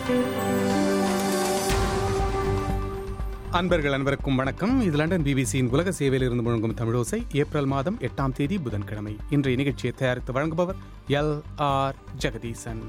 அன்பர்கள் அன்பருக்கும் வணக்கம் இது லண்டன் பிபிசியின் உலக சேவையில் இருந்து முழங்கும் தமிழோசை ஏப்ரல் மாதம் எட்டாம் தேதி புதன்கிழமை இன்றைய நிகழ்ச்சியை தயாரித்து வழங்குபவர் எல் ஆர் ஜெகதீசன்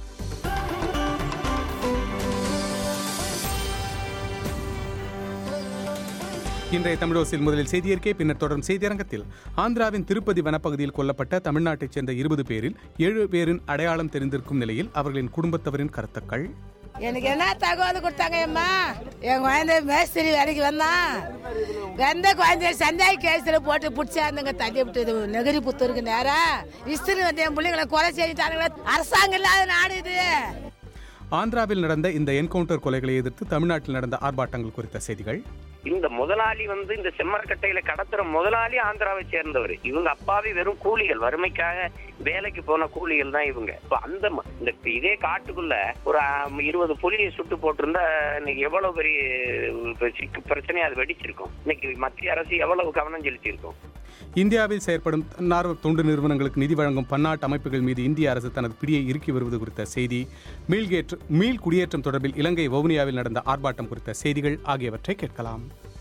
இன்றைய தமிழோசில் முதலில் செய்தியறிக்கை பின்னர் தொடரும் செய்தியரங்கத்தில் ஆந்திராவின் திருப்பதி வனப்பகுதியில் கொல்லப்பட்ட தமிழ்நாட்டைச் சேர்ந்த இருபது பேரில் ஏழு பேரின் அடையாளம் தெரிந்திருக்கும் நிலையில் அவர்களின் குடும்பத்தவரின் கருத்துக்கள் எனக்கு என்ன தகவல் கொடுத்தாங்க அம்மா என் குழந்தை மேஸ்திரி வேலைக்கு வந்தான் வெந்த குழந்தைய சந்தாய் கேஸ்ல போட்டு பிடிச்சாந்துங்க தள்ளி விட்டது நெகிரி புத்தூருக்கு நேரா இஸ்திரி வந்து என் பிள்ளைங்களை கொலை செஞ்சுட்டானுங்களே அரசாங்கம் இல்லாத நாடு இது ஆந்திராவில் நடந்த இந்த என்கவுண்டர் கொலைகளை எதிர்த்து தமிழ்நாட்டில் நடந்த ஆர்ப்பாட்டங்கள் குறித்த செய்திகள் இந்த முதலாளி வந்து இந்த செம்மரக்கட்டையில கடத்துற முதலாளி ஆந்திராவை சேர்ந்தவர் இவங்க அப்பாவே வெறும் கூலிகள் வறுமைக்காக வேலைக்கு போன கூலிகள் தான் இவங்க இப்ப அந்த ம- இந்த இதே காட்டுக்குள்ள ஒரு ஆம், இருபது புலியை சுட்டு போட்டிருந்தா இன்னைக்கு எவ்வளவு பெரிய இப்ப சிக்கு பிரச்சனையா அது வெடிச்சிருக்கும் இன்னைக்கு மத்திய அரசு எவ்வளவு கவனம் செலுத்தியிருக்கும் இந்தியாவில் செயற்படும் தன்னார்வ தொண்டு நிறுவனங்களுக்கு நிதி வழங்கும் பன்னாட்டு அமைப்புகள் மீது இந்திய அரசு தனது பிடியை இறுக்கி வருவது குறித்த செய்தி மீள்கேற்று மீள் குடியேற்றம் தொடர்பில் இலங்கை வவுனியாவில் நடந்த ஆர்ப்பாட்டம் குறித்த செய்திகள் ஆகியவற்றை கேட்கலாம்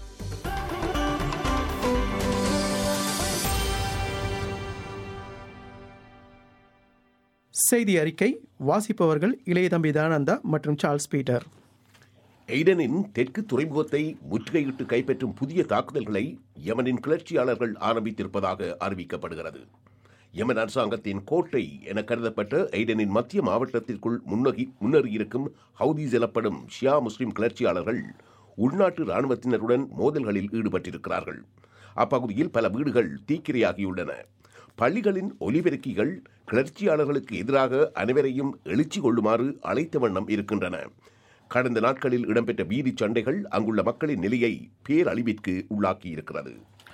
செய்தி அறிக்கை வாசிப்பவர்கள் இளையதம்பி தானந்தா மற்றும் சார்ல்ஸ் பீட்டர் எய்டனின் தெற்கு துறைமுகத்தை முற்றுகையிட்டு கைப்பற்றும் புதிய தாக்குதல்களை யமனின் கிளர்ச்சியாளர்கள் ஆரம்பித்திருப்பதாக அறிவிக்கப்படுகிறது யமன் அரசாங்கத்தின் கோட்டை என கருதப்பட்ட எய்டனின் மத்திய மாவட்டத்திற்குள் முன்னகி முன்னேறியிருக்கும் ஹவுதீஸ் எனப்படும் ஷியா முஸ்லிம் கிளர்ச்சியாளர்கள் உள்நாட்டு இராணுவத்தினருடன் மோதல்களில் ஈடுபட்டிருக்கிறார்கள் அப்பகுதியில் பல வீடுகள் தீக்கிரையாகியுள்ளன பள்ளிகளின் ஒலிபெருக்கிகள் கிளர்ச்சியாளர்களுக்கு எதிராக அனைவரையும் எழுச்சி கொள்ளுமாறு அழைத்த வண்ணம் இருக்கின்றன கடந்த நாட்களில் இடம்பெற்ற வீதி சண்டைகள் அங்குள்ள மக்களின் நிலையை பேரழிவிற்கு உள்ளாக்கியிருக்கிறது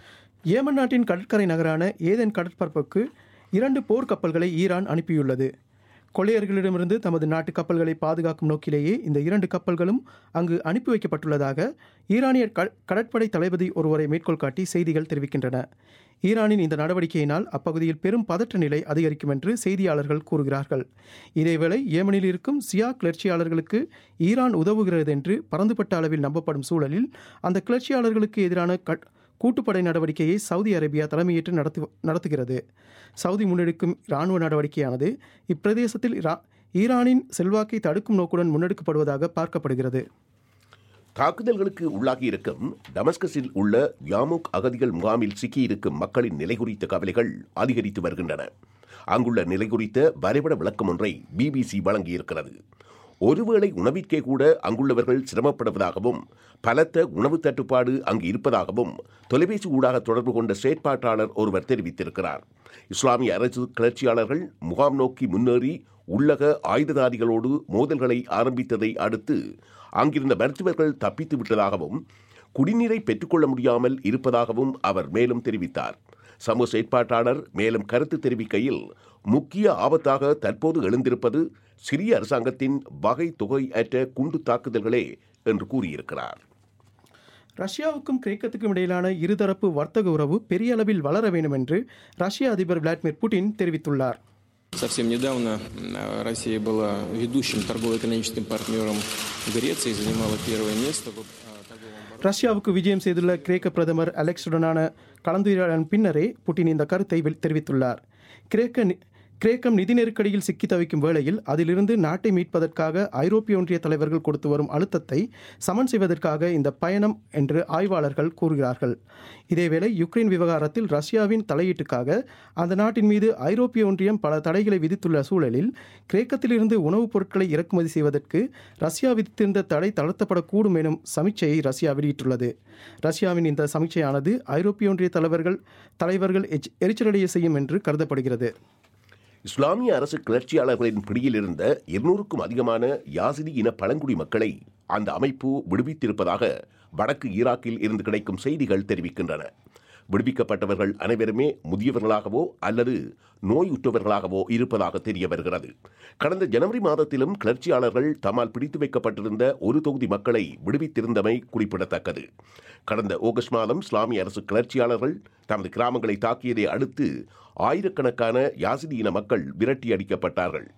ஏமன் நாட்டின் கடற்கரை நகரான ஏதென் கடற்பரப்புக்கு இரண்டு போர்க்கப்பல்களை ஈரான் அனுப்பியுள்ளது கொள்ளையர்களிடமிருந்து தமது நாட்டு கப்பல்களை பாதுகாக்கும் நோக்கிலேயே இந்த இரண்டு கப்பல்களும் அங்கு அனுப்பி வைக்கப்பட்டுள்ளதாக ஈரானிய க- கடற்படை தளபதி ஒருவரை மேற்கோள் காட்டி செய்திகள் தெரிவிக்கின்றன ஈரானின் இந்த நடவடிக்கையினால் அப்பகுதியில் பெரும் பதற்ற நிலை அதிகரிக்கும் என்று செய்தியாளர்கள் கூறுகிறார்கள் இதேவேளை ஏமனில் இருக்கும் சியா கிளர்ச்சியாளர்களுக்கு ஈரான் உதவுகிறது என்று பரந்துபட்ட அளவில் நம்பப்படும் சூழலில் அந்த கிளர்ச்சியாளர்களுக்கு எதிரான கட் கூட்டுப்படை நடவடிக்கையை சவுதி அரேபியா தலைமையேற்று நடத்து நடத்துகிறது சவுதி முன்னெடுக்கும் இராணுவ நடவடிக்கையானது இப்பிரதேசத்தில் இரா- ஈரானின் செல்வாக்கை தடுக்கும் நோக்குடன் முன்னெடுக்கப்படுவதாக பார்க்கப்படுகிறது தாக்குதல்களுக்கு உள்ளாகியிருக்கும் டமஸ்கஸில் உள்ள யாமுக் அகதிகள் முகாமில் சிக்கியிருக்கும் மக்களின் நிலை குறித்த கவலைகள் அதிகரித்து வருகின்றன அங்குள்ள நிலை குறித்த வரைபட விளக்கம் ஒன்றை பிபிசி வழங்கியிருக்கிறது ஒருவேளை உணவிற்கே கூட அங்குள்ளவர்கள் சிரமப்படுவதாகவும் பலத்த உணவு தட்டுப்பாடு அங்கு இருப்பதாகவும் தொலைபேசி ஊடாக தொடர்பு கொண்ட செயற்பாட்டாளர் ஒருவர் தெரிவித்திருக்கிறார் இஸ்லாமிய அரசு கிளர்ச்சியாளர்கள் முகாம் நோக்கி முன்னேறி உள்ளக ஆயுததாரிகளோடு மோதல்களை ஆரம்பித்ததை அடுத்து அங்கிருந்த மருத்துவர்கள் தப்பித்து விட்டதாகவும் குடிநீரை பெற்றுக்கொள்ள முடியாமல் இருப்பதாகவும் அவர் மேலும் தெரிவித்தார் சமூக செயற்பாட்டாளர் மேலும் கருத்து தெரிவிக்கையில் முக்கிய ஆபத்தாக தற்போது எழுந்திருப்பது சிரிய அரசாங்கத்தின் வகை தொகை அற்ற குண்டு தாக்குதல்களே என்று கூறியிருக்கிறார் ரஷ்யாவுக்கும் கிரேக்கத்துக்கும் இடையிலான இருதரப்பு வர்த்தக உறவு பெரிய அளவில் வளர வேண்டும் என்று ரஷ்ய அதிபர் விளாடிமிர் புட்டின் தெரிவித்துள்ளார் Совсем недавно м, Россия была ведущим торгово-экономическим партнером Греции, занимала первое место в а, торговом ரஷ்யாவுக்கு விஜயம் செய்துள்ள கிரேக்க பிரதமர் அலெக்ஸுடனான கலந்துரையாடலின் பின்னரே புட்டின் இந்த கருத்தை வெ- தெரிவித்துள்ளார் கிரேக்க நி- கிரேக்கம் நிதி நெருக்கடியில் சிக்கி தவிக்கும் வேளையில் அதிலிருந்து நாட்டை மீட்பதற்காக ஐரோப்பிய ஒன்றிய தலைவர்கள் கொடுத்து வரும் அழுத்தத்தை சமன் செய்வதற்காக இந்த பயணம் என்று ஆய்வாளர்கள் கூறுகிறார்கள் இதேவேளை யுக்ரைன் விவகாரத்தில் ரஷ்யாவின் தலையீட்டுக்காக அந்த நாட்டின் மீது ஐரோப்பிய ஒன்றியம் பல தடைகளை விதித்துள்ள சூழலில் கிரேக்கத்திலிருந்து உணவுப் பொருட்களை இறக்குமதி செய்வதற்கு ரஷ்யா விதித்திருந்த தடை தளர்த்தப்படக்கூடும் எனும் சமீட்சையை ரஷ்யா வெளியிட்டுள்ளது ரஷ்யாவின் இந்த சமீட்சையானது ஐரோப்பிய ஒன்றிய தலைவர்கள் தலைவர்கள் எச்- எரிச்சலடைய செய்யும் என்று கருதப்படுகிறது இஸ்லாமிய அரசு கிளர்ச்சியாளர்களின் பிடியில் இருந்த இருநூறுக்கும் அதிகமான யாசிதி இன பழங்குடி மக்களை அந்த அமைப்பு விடுவித்திருப்பதாக வடக்கு ஈராக்கில் இருந்து கிடைக்கும் செய்திகள் தெரிவிக்கின்றன விடுவிக்கப்பட்டவர்கள் அனைவருமே முதியவர்களாகவோ அல்லது நோயுற்றவர்களாகவோ இருப்பதாக தெரிய வருகிறது கடந்த ஜனவரி மாதத்திலும் கிளர்ச்சியாளர்கள் தம்மால் பிடித்து வைக்கப்பட்டிருந்த ஒரு தொகுதி மக்களை விடுவித்திருந்தமை குறிப்பிடத்தக்கது கடந்த ஆகஸ்ட் மாதம் இஸ்லாமிய அரசு கிளர்ச்சியாளர்கள் தமது கிராமங்களை தாக்கியதை அடுத்து ஆயிரக்கணக்கான யாசிதி இன மக்கள் விரட்டி அடிக்கப்பட்டார்கள்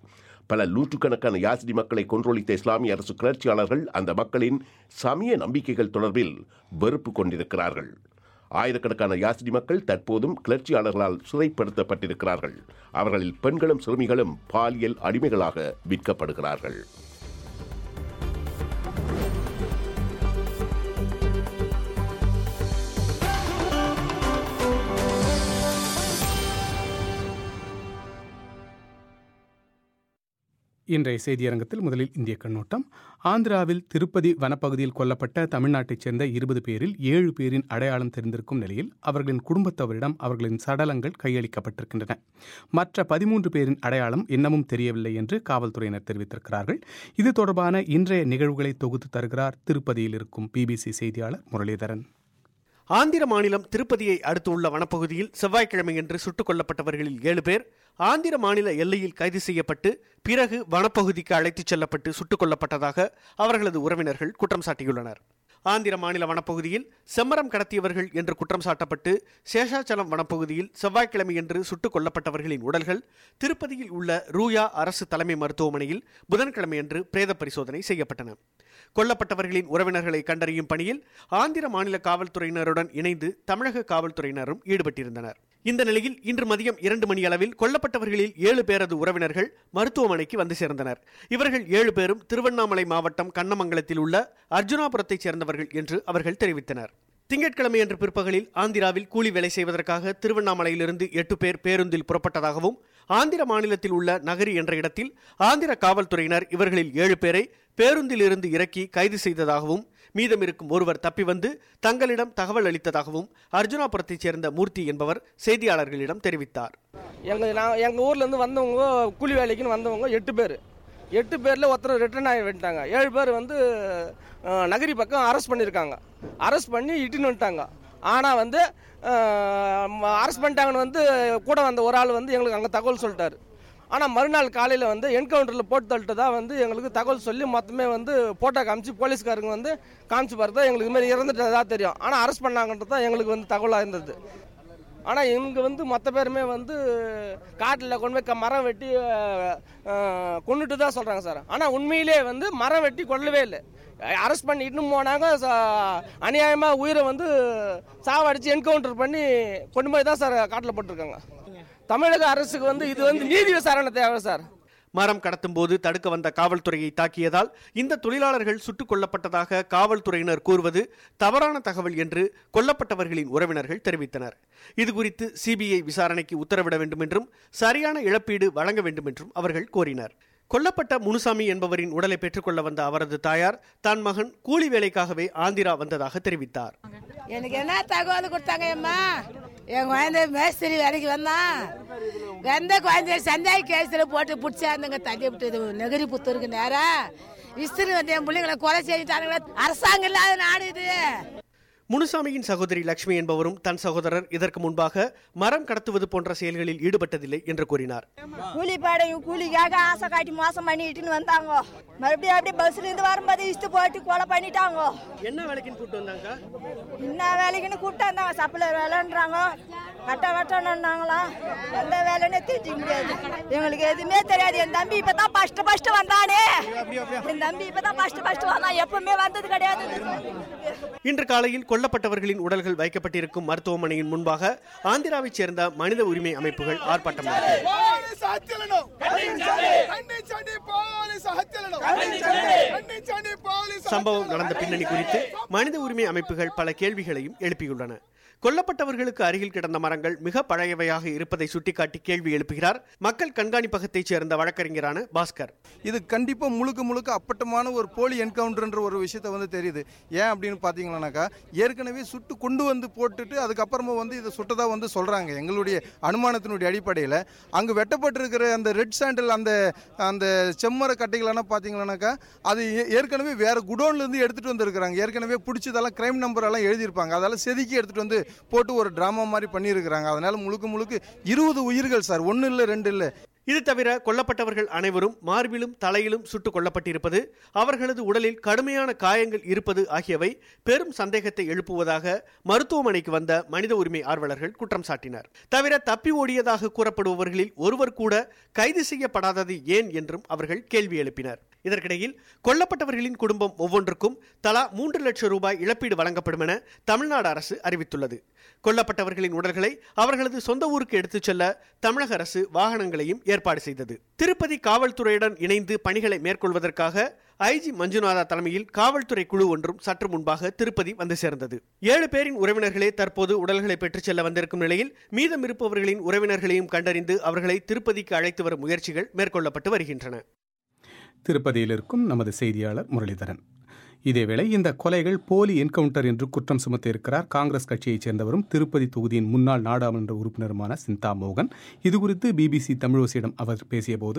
பல நூற்றுக்கணக்கான யாசிடி மக்களை கொன்றொழித்த இஸ்லாமிய அரசு கிளர்ச்சியாளர்கள் அந்த மக்களின் சமய நம்பிக்கைகள் தொடர்பில் வெறுப்பு கொண்டிருக்கிறார்கள் ஆயிரக்கணக்கான யாசிடி மக்கள் தற்போதும் கிளர்ச்சியாளர்களால் சிறைப்படுத்தப்பட்டிருக்கிறார்கள் அவர்களில் பெண்களும் சிறுமிகளும் பாலியல் அடிமைகளாக விற்கப்படுகிறார்கள் இன்றைய செய்தியரங்கத்தில் முதலில் இந்திய கண்ணோட்டம் ஆந்திராவில் திருப்பதி வனப்பகுதியில் கொல்லப்பட்ட தமிழ்நாட்டைச் சேர்ந்த இருபது பேரில் ஏழு பேரின் அடையாளம் தெரிந்திருக்கும் நிலையில் அவர்களின் குடும்பத்தவரிடம் அவர்களின் சடலங்கள் கையளிக்கப்பட்டிருக்கின்றன மற்ற பதிமூன்று பேரின் அடையாளம் இன்னமும் தெரியவில்லை என்று காவல்துறையினர் தெரிவித்திருக்கிறார்கள் இது தொடர்பான இன்றைய நிகழ்வுகளை தொகுத்து தருகிறார் திருப்பதியில் இருக்கும் பிபிசி செய்தியாளர் முரளிதரன் ஆந்திர மாநிலம் திருப்பதியை அடுத்துள்ள வனப்பகுதியில் செவ்வாய்க்கிழமையன்று சுட்டுக் கொல்லப்பட்டவர்களில் ஏழு பேர் ஆந்திர மாநில எல்லையில் கைது செய்யப்பட்டு பிறகு வனப்பகுதிக்கு அழைத்துச் செல்லப்பட்டு சுட்டுக் கொல்லப்பட்டதாக அவர்களது உறவினர்கள் குற்றம் சாட்டியுள்ளனர் ஆந்திர மாநில வனப்பகுதியில் செம்மரம் கடத்தியவர்கள் என்று குற்றம் சாட்டப்பட்டு சேஷாச்சலம் வனப்பகுதியில் செவ்வாய்க்கிழமையன்று சுட்டுக் கொல்லப்பட்டவர்களின் உடல்கள் திருப்பதியில் உள்ள ரூயா அரசு தலைமை மருத்துவமனையில் புதன்கிழமையன்று பிரேத பரிசோதனை செய்யப்பட்டன கொல்லப்பட்டவர்களின் உறவினர்களை கண்டறியும் பணியில் ஆந்திர மாநில காவல்துறையினருடன் இணைந்து தமிழக காவல்துறையினரும் ஈடுபட்டிருந்தனர் இந்த நிலையில் இன்று மதியம் இரண்டு மணி அளவில் கொல்லப்பட்டவர்களில் ஏழு பேரது உறவினர்கள் மருத்துவமனைக்கு வந்து சேர்ந்தனர் இவர்கள் ஏழு பேரும் திருவண்ணாமலை மாவட்டம் கண்ணமங்கலத்தில் உள்ள அர்ஜுனாபுரத்தைச் சேர்ந்தவர்கள் என்று அவர்கள் தெரிவித்தனர் திங்கட்கிழமை அன்று பிற்பகலில் ஆந்திராவில் கூலி வேலை செய்வதற்காக திருவண்ணாமலையிலிருந்து எட்டு பேர் பேருந்தில் புறப்பட்டதாகவும் ஆந்திர மாநிலத்தில் உள்ள நகரி என்ற இடத்தில் ஆந்திர காவல்துறையினர் இவர்களில் ஏழு பேரை பேருந்தில் இருந்து இறக்கி கைது செய்ததாகவும் மீதம் இருக்கும் ஒருவர் தப்பி வந்து தங்களிடம் தகவல் அளித்ததாகவும் அர்ஜுனாபுரத்தைச் சேர்ந்த மூர்த்தி என்பவர் செய்தியாளர்களிடம் தெரிவித்தார் எங்கள் நான் எங்கள் ஊர்லேருந்து வந்தவங்க கூலி வேலைக்குன்னு வந்தவங்க எட்டு பேர் எட்டு பேரில் ஒருத்தர் ரிட்டர்ன் ஆகி வந்துட்டாங்க ஏழு பேர் வந்து அஹ், நகரி பக்கம் அரெஸ்ட் பண்ணியிருக்காங்க அரெஸ்ட் பண்ணி இட்டுன்னு வந்துட்டாங்க ஆனால் வந்து அரெஸ்ட் பண்ணிட்டாங்கன்னு வந்து கூட வந்த ஒரு ஆள் வந்து எங்களுக்கு அங்கே தகவல் சொல்லிட்டாரு ஆனால் மறுநாள் காலையில் வந்து என்கவுண்டரில் போட்டு தள்ளிட்டு தான் வந்து எங்களுக்கு தகவல் சொல்லி மொத்தமே வந்து போட்டோ காமிச்சு போலீஸ்காரங்க வந்து காமிச்சு பார்த்தா எங்களுக்கு இது மாதிரி இறந்துட்டதா தெரியும் ஆனால் அரெஸ்ட் பண்ணாங்கன்றது தான் எங்களுக்கு வந்து தகவலாக இருந்தது ஆனால் இவங்க வந்து மொத்த பேருமே வந்து காட்டில் கொண்டு போய் க- மரம் வெட்டி கொண்டுட்டு தான் சொல்கிறாங்க சார் ஆனால் உண்மையிலே வந்து மரம் வெட்டி கொல்லவே இல்லை அரெஸ்ட் பண்ணி இன்னும் போனாங்க அநியாயமாக உயிரை வந்து சாவடிச்சு என்கவுண்டர் பண்ணி கொண்டு போய் தான் சார் காட்டில் போட்டிருக்காங்க தமிழக அரசுக்கு வந்து இது வந்து நீதி விசாரணை தேவை சார் மரம் கடத்தும் போது தடுக்க வந்த காவல்துறையை தாக்கியதால் இந்த தொழிலாளர்கள் சுட்டுக் கொல்லப்பட்டதாக காவல்துறையினர் கூறுவது தவறான தகவல் என்று கொல்லப்பட்டவர்களின் உறவினர்கள் தெரிவித்தனர் இதுகுறித்து சிபிஐ விசாரணைக்கு உத்தரவிட வேண்டும் என்றும் சரியான இழப்பீடு வழங்க வேண்டும் என்றும் அவர்கள் கோரினர் கொல்லப்பட்ட முனுசாமி என்பவரின் உடலை பெற்றுக்கொள்ள வந்த அவரது தாயார் தான் மகன் கூலி வேலைக்காகவே ஆந்திரா வந்ததாக தெரிவித்தார் எனக்கு என்ன தகவல் கொடுத்தாங்க அம்மா என் குழந்தை மேஸ்திரி வேலைக்கு வந்தான் வெந்த குழந்தைய சந்தாய் கேஸில் போட்டு பிடிச்சாந்துங்க தள்ளி விட்டது நெகிரி புத்தூருக்கு நேரா இஸ்திரி வந்து என் பிள்ளைங்களை கொலை செஞ்சுட்டானுங்களே அரசாங்கம் இல்லாத நாடு இது முனுசாமியின் சகோதரி லட்சுமி என்பவரும் தன் சகோதரர் இதற்கு முன்பாக மரம் கடத்துவது போன்ற செயல்களில் ஈடுபட்டதில்லை என்று கூறினார் கூலி பாடையும் கூலிக்காக ஆசை காட்டி மோசம் பண்ணிட்டுன்னு வந்தாங்க மறுபடியும் அப்படியே பஸ்ல இருந்து வரும்போது இஷ்டு போட்டு கொலை பண்ணிட்டாங்க என்ன வேலைக்குன்னு கூட்டு வந்தாங்க என்ன வேலைக்குன்னு கூப்பிட்டு வந்தாங்க சப்ளர் வேலைன்றாங்க கட்ட வெட்டணுன்னாங்களா எந்த வேலைன்னு தெரிஞ்சுக்க முடியாது எங்களுக்கு எதுவுமே தெரியாது என் தம்பி இப்பதான் ஃபர்ஸ்ட் ஃபர்ஸ்ட் வந்தானே என் தம்பி இப்பதான் ஃபர்ஸ்ட் ஃபர்ஸ்ட் வந்தான் எப்பவுமே வந்தது கிடையாது இன்று காலையில் கொல்லப்பட்டவர்களின் உடல்கள் வைக்கப்பட்டிருக்கும் மருத்துவமனையின் முன்பாக ஆந்திராவைச் சேர்ந்த மனித உரிமை அமைப்புகள் ஆர்ப்பாட்டம் நடத்தின சம்பவம் நடந்த பின்னணி குறித்து மனித உரிமை அமைப்புகள் பல கேள்விகளையும் எழுப்பியுள்ளன கொல்லப்பட்டவர்களுக்கு அருகில் கிடந்த மரங்கள் மிக பழையவையாக இருப்பதை சுட்டிக்காட்டி கேள்வி எழுப்புகிறார் மக்கள் கண்காணிப்பகத்தைச் சேர்ந்த வழக்கறிஞரான பாஸ்கர் இது கண்டிப்பாக முழுக்க முழுக்க அப்பட்டமான ஒரு போலி என்கவுண்டர்ன்ற ஒரு விஷயத்த வந்து தெரியுது ஏன் அப்படின்னு பார்த்தீங்கன்னாக்கா ஏற்கனவே சுட்டு கொண்டு வந்து போட்டுட்டு அதுக்கப்புறமா வந்து இதை சுட்டதாக வந்து சொல்கிறாங்க எங்களுடைய அனுமானத்தினுடைய அடிப்படையில் அங்கே வெட்டப்பட்டிருக்கிற அந்த ரெட் சாண்டில் அந்த அந்த செம்மர கட்டைகளெல்லாம் பார்த்தீங்கன்னாக்கா அது ஏ- ஏற்கனவே வேற குடோ குடோன்ல இருந்து எடுத்துட்டு வந்திருக்கிறாங்க ஏற்கனவே பிடிச்சதெல்லாம் கிரைம் நம்பர் எல்லாம் எழுதியிருப்பாங்க அதெல்லாம் செதுக்கி எடுத்துட்டு வந்து போட்டு ஒரு டிராமா மாதிரி பண்ணியிருக்கிறாங்க அதனால முழுக்க முழுக்க இருபது உயிர்கள் சார் ஒன்று இல்லை ரெண்டு இல்லை இது தவிர கொல்லப்பட்டவர்கள் அனைவரும் மார்பிலும் தலையிலும் சுட்டுக் கொல்லப்பட்டிருப்பது அவர்களது உடலில் கடுமையான காயங்கள் இருப்பது ஆகியவை பெரும் சந்தேகத்தை எழுப்புவதாக மருத்துவமனைக்கு வந்த மனித உரிமை ஆர்வலர்கள் குற்றம் சாட்டினர் தவிர தப்பி ஓடியதாக கூறப்படுபவர்களில் ஒருவர் கூட கைது செய்யப்படாதது ஏன் என்றும் அவர்கள் கேள்வி எழுப்பினர் இதற்கிடையில் கொல்லப்பட்டவர்களின் குடும்பம் ஒவ்வொன்றுக்கும் தலா மூன்று லட்சம் ரூபாய் இழப்பீடு வழங்கப்படும் என தமிழ்நாடு அரசு அறிவித்துள்ளது கொல்லப்பட்டவர்களின் உடல்களை அவர்களது சொந்த ஊருக்கு எடுத்துச் செல்ல தமிழக அரசு வாகனங்களையும் ஏற்பாடு செய்தது திருப்பதி காவல்துறையுடன் இணைந்து பணிகளை மேற்கொள்வதற்காக ஐஜி மஞ்சுநாதா தலைமையில் காவல்துறை குழு ஒன்றும் சற்று முன்பாக திருப்பதி வந்து சேர்ந்தது ஏழு பேரின் உறவினர்களே தற்போது உடல்களை பெற்றுச் செல்ல வந்திருக்கும் நிலையில் மீதம் இருப்பவர்களின் உறவினர்களையும் கண்டறிந்து அவர்களை திருப்பதிக்கு அழைத்து வரும் முயற்சிகள் மேற்கொள்ளப்பட்டு வருகின்றன திருப்பதியில் இருக்கும் நமது செய்தியாளர் முரளிதரன் இதேவேளை இந்த கொலைகள் போலி என்கவுண்டர் என்று குற்றம் சுமத்தியிருக்கிறார் காங்கிரஸ் கட்சியைச் சேர்ந்தவரும் திருப்பதி தொகுதியின் முன்னாள் நாடாளுமன்ற உறுப்பினருமான சிந்தா மோகன் இதுகுறித்து பிபிசி தமிழோசியிடம் அவர் பேசியபோது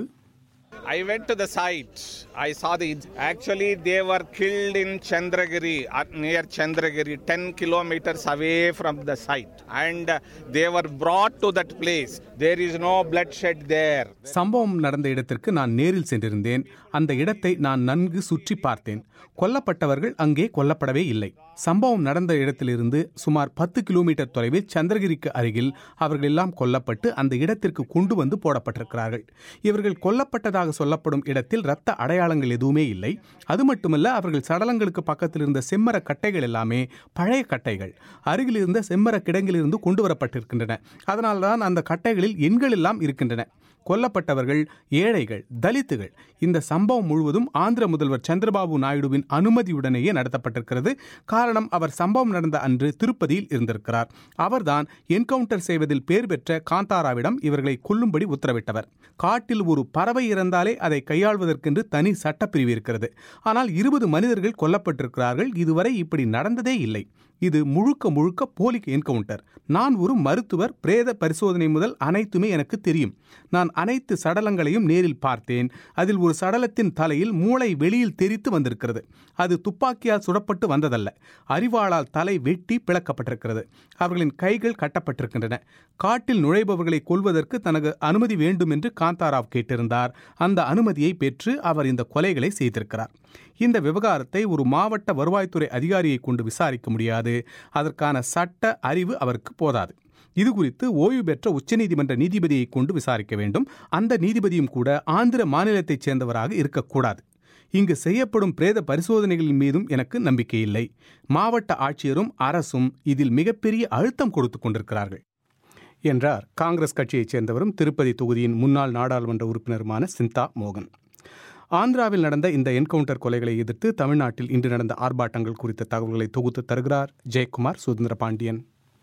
I went to the site. I saw the. Actually, they were killed in Chandragiri, at, near Chandragiri, 10 kilometers away from the site. And uh, they were brought to that place. There is no bloodshed there. சம்பவம் நடந்த இடத்திற்கு நான் நேரில் சென்றிருந்தேன் அந்த இடத்தை நான் நன்கு சுற்றி பார்த்தேன் கொல்லப்பட்டவர்கள் அங்கே கொல்லப்படவே இல்லை சம்பவம் நடந்த இடத்திலிருந்து சுமார் பத்து கிலோமீட்டர் தொலைவில் சந்திரகிரிக்கு அருகில் அவர்கள் எல்லாம் கொல்லப்பட்டு அந்த இடத்திற்கு கொண்டு வந்து போடப்பட்டிருக்கிறார்கள் இவர்கள் கொல்லப்பட்டதாக சொல்லப்படும் இடத்தில் இரத்த அடையாளங்கள் எதுவுமே இல்லை அது மட்டுமல்ல அவர்கள் சடலங்களுக்கு பக்கத்தில் இருந்த செம்மர கட்டைகள் எல்லாமே பழைய கட்டைகள் அருகில் இருந்த செம்மர கிடங்கிலிருந்து கொண்டு வரப்பட்டிருக்கின்றன அதனால்தான் அந்த கட்டைகளில் எண்கள் எல்லாம் இருக்கின்றன கொல்லப்பட்டவர்கள் ஏழைகள் தலித்துகள் இந்த சம்பவம் முழுவதும் ஆந்திர முதல்வர் சந்திரபாபு நாயுடுவின் அனுமதியுடனேயே நடத்தப்பட்டிருக்கிறது காரணம் அவர் சம்பவம் நடந்த அன்று திருப்பதியில் இருந்திருக்கிறார் அவர்தான் என்கவுண்டர் செய்வதில் பேர் பெற்ற காந்தாராவிடம் இவர்களை கொல்லும்படி உத்தரவிட்டவர் காட்டில் ஒரு பறவை இறந்தாலே அதை கையாள்வதற்கென்று தனி சட்டப்பிரிவு இருக்கிறது ஆனால் இருபது மனிதர்கள் கொல்லப்பட்டிருக்கிறார்கள் இதுவரை இப்படி நடந்ததே இல்லை இது முழுக்க முழுக்க போலி என்கவுண்டர் நான் ஒரு மருத்துவர் பிரேத பரிசோதனை முதல் அனைத்துமே எனக்கு தெரியும் நான் அனைத்து சடலங்களையும் நேரில் பார்த்தேன் அதில் ஒரு சடலத்தின் தலையில் மூளை வெளியில் தெரித்து வந்திருக்கிறது அது துப்பாக்கியால் சுடப்பட்டு வந்ததல்ல அறிவாளால் தலை வெட்டி பிளக்கப்பட்டிருக்கிறது அவர்களின் கைகள் கட்டப்பட்டிருக்கின்றன காட்டில் நுழைபவர்களை கொல்வதற்கு தனக்கு அனுமதி வேண்டும் என்று காந்தாராவ் கேட்டிருந்தார் அந்த அனுமதியை பெற்று அவர் இந்த கொலைகளை செய்திருக்கிறார் இந்த விவகாரத்தை ஒரு மாவட்ட வருவாய்த்துறை அதிகாரியை கொண்டு விசாரிக்க முடியாது அதற்கான சட்ட அறிவு அவருக்கு போதாது இது குறித்து ஓய்வு பெற்ற உச்சநீதிமன்ற நீதிபதியை கொண்டு விசாரிக்க வேண்டும் அந்த நீதிபதியும் கூட ஆந்திர மாநிலத்தைச் சேர்ந்தவராக இருக்கக்கூடாது இங்கு செய்யப்படும் பிரேத பரிசோதனைகளின் மீதும் எனக்கு நம்பிக்கை இல்லை மாவட்ட ஆட்சியரும் அரசும் இதில் மிகப்பெரிய அழுத்தம் கொடுத்து கொண்டிருக்கிறார்கள் என்றார் காங்கிரஸ் கட்சியைச் சேர்ந்தவரும் திருப்பதி தொகுதியின் முன்னாள் நாடாளுமன்ற உறுப்பினருமான சிந்தா மோகன் ஆந்திராவில் நடந்த இந்த என்கவுண்டர் கொலைகளை எதிர்த்து தமிழ்நாட்டில் இன்று நடந்த ஆர்ப்பாட்டங்கள் குறித்த தகவல்களை தொகுத்து தருகிறார் ஜெயக்குமார் சுதந்திர பாண்டியன்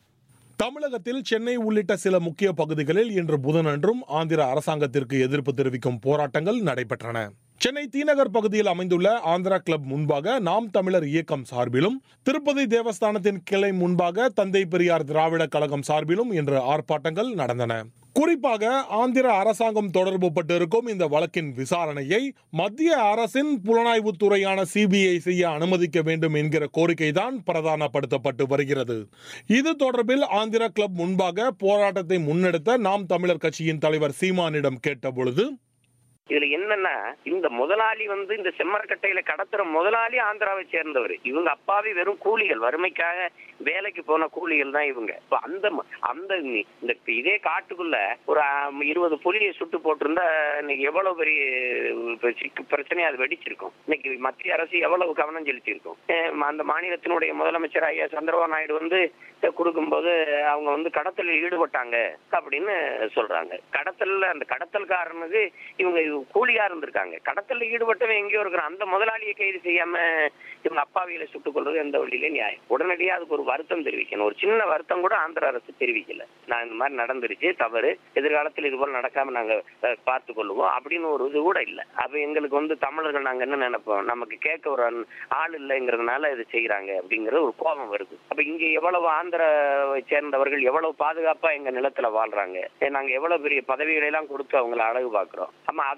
தமிழகத்தில் சென்னை உள்ளிட்ட சில முக்கிய பகுதிகளில் இன்று புதனன்றும் ஆந்திர அரசாங்கத்திற்கு எதிர்ப்பு தெரிவிக்கும் போராட்டங்கள் நடைபெற்றன சென்னை தீநகர் பகுதியில் அமைந்துள்ள ஆந்திரா கிளப் முன்பாக நாம் தமிழர் இயக்கம் சார்பிலும் திருப்பதி தேவஸ்தானத்தின் கிளை முன்பாக தந்தை பெரியார் திராவிட கழகம் சார்பிலும் இன்று ஆர்ப்பாட்டங்கள் நடந்தன குறிப்பாக ஆந்திர அரசாங்கம் தொடர்பு பட்டிருக்கும் இந்த வழக்கின் விசாரணையை மத்திய அரசின் புலனாய்வு துறையான சிபிஐ செய்ய அனுமதிக்க வேண்டும் என்கிற கோரிக்கைதான் பிரதானப்படுத்தப்பட்டு வருகிறது இது தொடர்பில் ஆந்திர கிளப் முன்பாக போராட்டத்தை முன்னெடுத்த நாம் தமிழர் கட்சியின் தலைவர் சீமானிடம் கேட்டபொழுது இதுல என்னன்னா இந்த முதலாளி வந்து இந்த செம்மரக்கட்டையில கடத்துற முதலாளி ஆந்திராவை சேர்ந்தவர் இவங்க அப்பாவி வெறும் கூலிகள் வறுமைக்காக வேலைக்கு போன கூலிகள் தான் இவங்க இப்ப அந்த ம- அந்த நி- இந்த இதே காட்டுக்குள்ள ஒரு ஆம், இருபது புலியை சுட்டு போட்டிருந்தா இன்னைக்கு எவ்வளவு பெரிய இப்ப சிக்கு பிரச்சனையை அது வெடிச்சிருக்கும் இன்னைக்கு மத்திய அரசு எவ்வளவு கவனம் செலுத்தியிருக்கும் அஹ் அந்த மாநிலத்தினுடைய முதலமைச்சர் ஐயா சந்திரபாபு நாயுடு வந்து அஹ், கொடுக்கும்போது அவங்க வந்து கடத்தலில் ஈடுபட்டாங்க அப்படின்னு சொல்றாங்க கடத்தல்ல அந்த கடத்தல்காரனுக்கு இவங்க இது கூலியா இருந்திருக்காங்க கடத்தல்ல ஈடுபட்டவன் எங்கேயோ இருக்கிறான் அந்த முதலாளியை கைது செய்யாம இவங்க அப்பாவியில சுட்டுக் கொள்வது எந்த வழியில நியாயம் உடனடியாக அதுக்கு ஒரு வருத்தம் தெரிவிக்கணும் ஒரு சின்ன வருத்தம் கூட ஆந்திர அரசு தெரிவிக்கல நான் இந்த மாதிரி நடந்துருச்சு தவறு எதிர்காலத்தில் இது போல நடக்காம நாங்க அஹ், பார்த்துக் கொள்ளுவோம் அப்படின்னு ஒரு இது கூட இல்ல அப்ப எங்களுக்கு வந்து தமிழர்கள் நாங்க என்ன நினைப்போம் நமக்கு கேட்க ஒரு ஆள் ஆள் இல்லைங்கிறதுனால இது செய்யறாங்க அப்படிங்கிற ஒரு கோபம் வருது அப்ப இங்க எவ்வளவு ஆந்திராவை சேர்ந்தவர்கள் எவ்வளவு பாதுகாப்பா எங்க நிலத்துல வாழ்றாங்க ஏ, நாங்க எவ்வளவு பெரிய பதவிகளை எல்லாம் கொடுத்து அவங்கள அழகு பார்க்கிறோம் ஆமா அது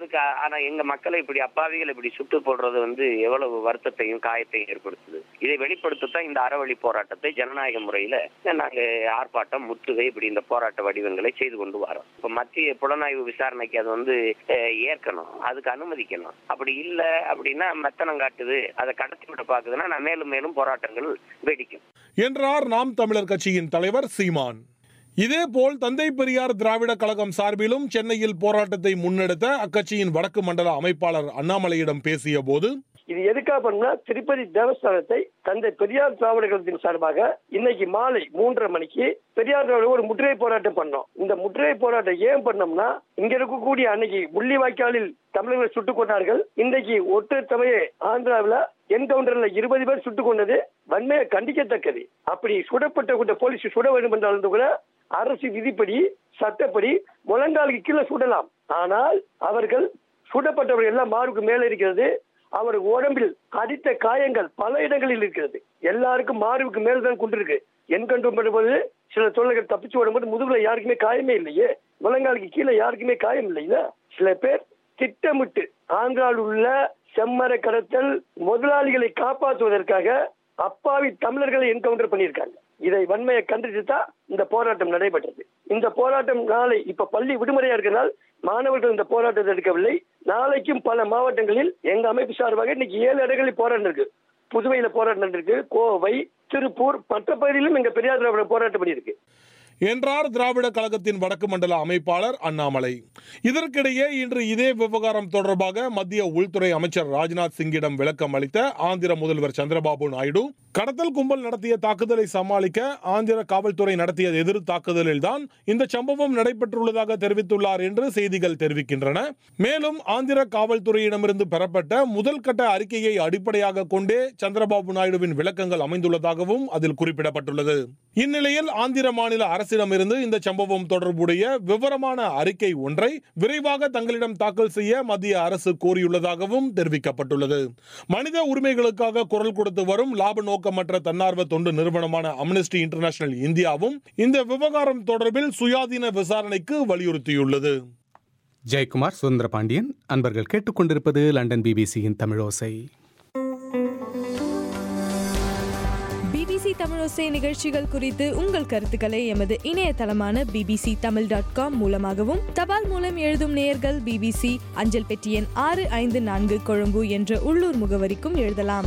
அதுக்கு ஆ- ஆனா எங்க மக்களை இப்படி அப்பாவிகள் இப்படி சுட்டு போடுறது வந்து எவ்வளவு வருத்தத்தையும் காயத்தையும் ஏற்படுத்துது இதை வெளிப்படுத்தத்தான் இந்த அறவழி போராட்டத்தை ஜனநாயக முறையில நாங்க ஆர்ப்பாட்டம் முற்றுகை இப்படி இந்த போராட்ட வடிவங்களை செய்து கொண்டு வரோம் இப்ப மத்திய புலனாய்வு விசாரணைக்கு அது வந்து அஹ், ஏற்கணும் அதுக்கு அனுமதிக்கணும் அப்படி இல்ல அப்படின்னா மெத்தனம் காட்டுது அதை கடத்தி விட பாக்குதுன்னா நான் மேலும் மேலும் போராட்டங்கள் வெடிக்கும் என்றார் நாம் தமிழர் கட்சியின் தலைவர் சீமான் இதேபோல் தந்தை பெரியார் திராவிட கழகம் சார்பிலும் சென்னையில் போராட்டத்தை முன்னெடுத்த அக்கட்சியின் வடக்கு மண்டல அமைப்பாளர் அண்ணாமலையிடம் பேசிய போது இது எதுக்காக பண்ணா திருப்பதி தேவஸ்தானத்தை தந்தை பெரியார் திராவிட கழகத்தின் சார்பாக இன்னைக்கு மாலை மூன்றரை மணிக்கு பெரியார் திராவிட ஒரு முற்றுகை போராட்டம் பண்ணோம் இந்த முற்றுகை போராட்டம் ஏன் பண்ணோம்னா இங்க இருக்கக்கூடிய அன்னைக்கு முள்ளிவாய்க்காலில் தமிழர்களை சுட்டுக் கொண்டார்கள் இன்றைக்கு ஒட்டுத்தமையே ஆந்திராவில் என்கவுண்டர்ல இருபது பேர் சுட்டுக் கொண்டது வன்மையை கண்டிக்கத்தக்கது அப்படி சுடப்பட்ட கூட போலீஸ் சுட வேண்டும் என்றாலும் கூட அரசு விதிப்படி சட்டப்படி முழங்காலுக்கு கீழே சுடலாம் ஆனால் அவர்கள் சுடப்பட்டவர்கள் எல்லாம் மார்புக்கு மேலே இருக்கிறது அவர் உடம்பில் அடித்த காயங்கள் பல இடங்களில் இருக்கிறது எல்லாருக்கும் மார்புக்கு மேல் தான் கொண்டிருக்கு என்கவுண்டர் பண்ணும்போது சில தொழில்கள் தப்பிச்சு ஓடும்போது முதுகுல யாருக்குமே காயமே இல்லையே முழங்காலுக்கு கீழே யாருக்குமே காயம் இல்லையில சில பேர் திட்டமிட்டு ஆந்திராவில் உள்ள செம்மர கடத்தல் முதலாளிகளை காப்பாற்றுவதற்காக அப்பாவி தமிழர்களை என்கவுண்டர் பண்ணியிருக்காங்க இதை வன்மையை கண்டித்து தான் இந்த போராட்டம் நடைபெற்றது இந்த போராட்டம் நாளை இப்ப பள்ளி விடுமுறையா இருக்கிறதால் மாணவர்கள் இந்த போராட்டத்தை எடுக்கவில்லை நாளைக்கும் பல மாவட்டங்களில் எங்க அமைப்பு சார்பாக இன்னைக்கு ஏழு இடங்களில் போராட்டம் இருக்கு புதுவையில போராட்டம் இருக்கு கோவை திருப்பூர் மற்ற பகுதியிலும் எங்க பெரியார் திராவிட போராட்டம் பண்ணியிருக்கு என்றார் திராவிட கழகத்தின் வடக்கு மண்டல அமைப்பாளர் அண்ணாமலை இதற்கிடையே இன்று இதே விவகாரம் தொடர்பாக மத்திய உள்துறை அமைச்சர் ராஜ்நாத் சிங்கிடம் விளக்கம் அளித்த ஆந்திர முதல்வர் சந்திரபாபு நாயுடு கடத்தல் கும்பல் நடத்திய தாக்குதலை சமாளிக்க ஆந்திர காவல்துறை நடத்திய எதிர் தாக்குதலில் தான் இந்த சம்பவம் நடைபெற்றுள்ளதாக தெரிவித்துள்ளார் என்று செய்திகள் தெரிவிக்கின்றன மேலும் ஆந்திர காவல்துறையிடமிருந்து பெறப்பட்ட முதல் கட்ட அறிக்கையை அடிப்படையாக கொண்டே சந்திரபாபு நாயுடுவின் விளக்கங்கள் அமைந்துள்ளதாகவும் அதில் குறிப்பிடப்பட்டுள்ளது இந்நிலையில் ஆந்திர மாநில அரசிடமிருந்து இந்த சம்பவம் தொடர்புடைய விவரமான அறிக்கை ஒன்றை விரைவாக தங்களிடம் தாக்கல் செய்ய மத்திய அரசு கோரியுள்ளதாகவும் தெரிவிக்கப்பட்டுள்ளது மனித உரிமைகளுக்காக குரல் கொடுத்து வரும் லாப நோக்கமற்ற தன்னார்வ தொண்டு நிறுவனமான அம்னஸ்டி இன்டர்நேஷனல் இந்தியாவும் இந்த விவகாரம் தொடர்பில் சுயாதீன விசாரணைக்கு வலியுறுத்தியுள்ளது ஜெயக்குமார் சுதந்திர பாண்டியன் அன்பர்கள் கேட்டுக்கொண்டிருப்பது லண்டன் பிபிசியின் தமிழோசை பிபிசி தமிழோசை நிகழ்ச்சிகள் குறித்து உங்கள் கருத்துக்களை எமது இணையதளமான பிபிசி தமிழ் டாட் காம் மூலமாகவும் தபால் மூலம் எழுதும் நேயர்கள் பிபிசி அஞ்சல் பெட்டி எண் ஆறு ஐந்து நான்கு கொழும்பு என்ற உள்ளூர் முகவரிக்கும் எழுதலாம்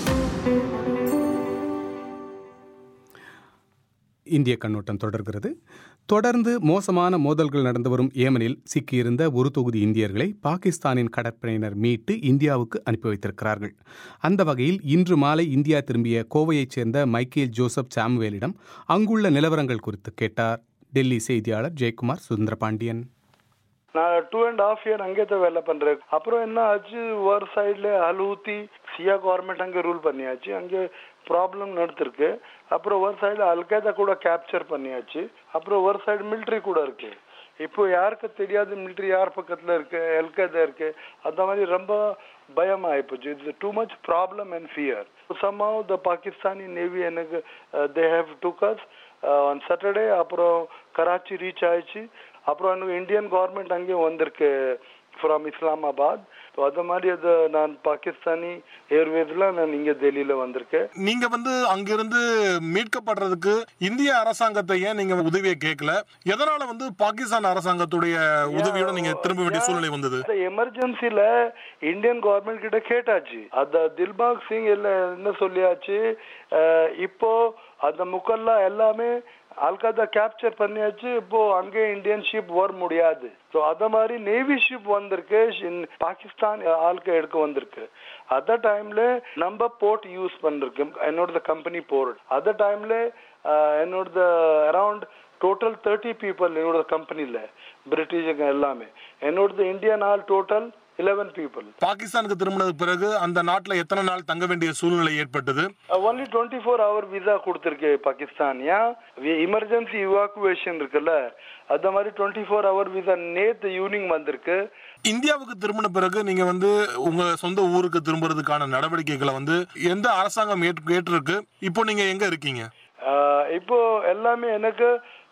இந்திய கண்ணோட்டம் தொடர்கிறது தொடர்ந்து மோசமான மோதல்கள் நடந்து வரும் ஏமனில் சிக்கியிருந்த ஒரு தொகுதி இந்தியர்களை பாகிஸ்தானின் கடற்படையினர் மீட்டு இந்தியாவுக்கு அனுப்பி வைத்திருக்கிறார்கள் அந்த வகையில் இன்று மாலை இந்தியா திரும்பிய கோவையைச் சேர்ந்த மைக்கேல் ஜோசப் சாமுவேலிடம் அங்குள்ள நிலவரங்கள் குறித்து கேட்டார் டெல்லி செய்தியாளர் ஜெயக்குமார் சுந்தரபாண்டியன் நான் டூ அண்ட் ஹாஃப் இயர் அங்கே தான் வேலை பண்றேன் அப்புறம் என்ன ஆச்சு ஒரு சைடுல அலூத்தி சியா கவர்மெண்ட் அங்கே ரூல் பண்ணியாச்சு அங்கே ப்ராப்ளம் நடத்திருக்கு அப்புறம் ஒரு சைடு அல்கைதா கூட கேப்சர் பண்ணியாச்சு அப்புறம் ஒரு சைடு மிலிட்ரி கூட இருக்கு இப்போ யாருக்கு தெரியாது மிலிட்ரி யார் பக்கத்துல இருக்கு அல்கைதா இருக்கு அந்த மாதிரி ரொம்ப பயம் ஆயிப்போச்சு it's too much problem and fear somehow the Pakistani navy எனக்கு they have took us on Saturday அப்புறம் கராச்சி ரீச் ஆயிடுச்சு அப்புறம் எனக்கு இந்தியன் கவர்மெண்ட் அங்கேயும் வந்திருக்கு ஃப்ரம் இஸ்லாமாபாத் ஸோ அது மாதிரி அது நான் பாகிஸ்தானி ஏர்வேஸ்ல நான் இங்க டெல்லியில வந்திருக்கேன் நீங்க வந்து அங்கிருந்து மீட்கப்படுறதுக்கு இந்திய அரசாங்கத்தை ஏன் நீங்க உதவியை கேட்கல எதனால வந்து பாகிஸ்தான் அரசாங்கத்துடைய உதவியோட நீங்க திரும்ப வேண்டிய சூழ்நிலை வந்தது அந்த எமர்ஜென்சில இந்தியன் கவர்மெண்ட் கிட்ட கேட்டாச்சு அந்த தில்பாக் சிங் எல்லாம் என்ன சொல்லியாச்சு அஹ், இப்போ அந்த முக்கல்லா எல்லாமே அல்காதா கேப்சர் பண்ணியாச்சு இப்போ அங்கே இந்தியன் ஷிப் வர முடியாது ஸோ அத மாதிரி நேவி ஷிப் வந்திருக்கு இன் பாகிஸ்தான் ஆளுக்கு எடுக்க வந்திருக்கு அந்த டைம்ல நம்ம போர்ட் யூஸ் பண்ணிருக்கு என்னோட கம்பெனி போர்ட் அந்த டைம்ல என்னோட அரௌண்ட் டோட்டல் தேர்ட்டி பீப்புள் என்னோட கம்பெனில பிரிட்டிஷுங்க எல்லாமே என்னோட இந்தியன் ஆள் டோட்டல் இலவன் பீப்புள் பாகிஸ்தானுக்கு திரும்பினதுக்கு பிறகு அந்த நாட்டுல எத்தனை நாள் தங்க வேண்டிய சூழ்நிலை ஏற்பட்டது only twenty four hour visa கொடுத்துருக்கு பாகிஸ்தான் ஏன் எமர்ஜென்சி இவாக்குவேஷன் இருக்குல்ல அந்த மாதிரி டுவெண்ட்டி ஃபோர் ஹவர் விசா நேத்து ஈவினிங் வந்திருக்கு இந்தியாவுக்கு திரும்பின பிறகு நீங்க வந்து உங்க சொந்த ஊருக்கு திரும்புறதுக்கான நடவடிக்கைகளை வந்து எந்த அரசாங்கம் ஏற்று- ஏற்றிருக்கு இப்போ நீங்க எங்க இருக்கீங்க ஆஹ் இப்போ எல்லாமே எனக்கு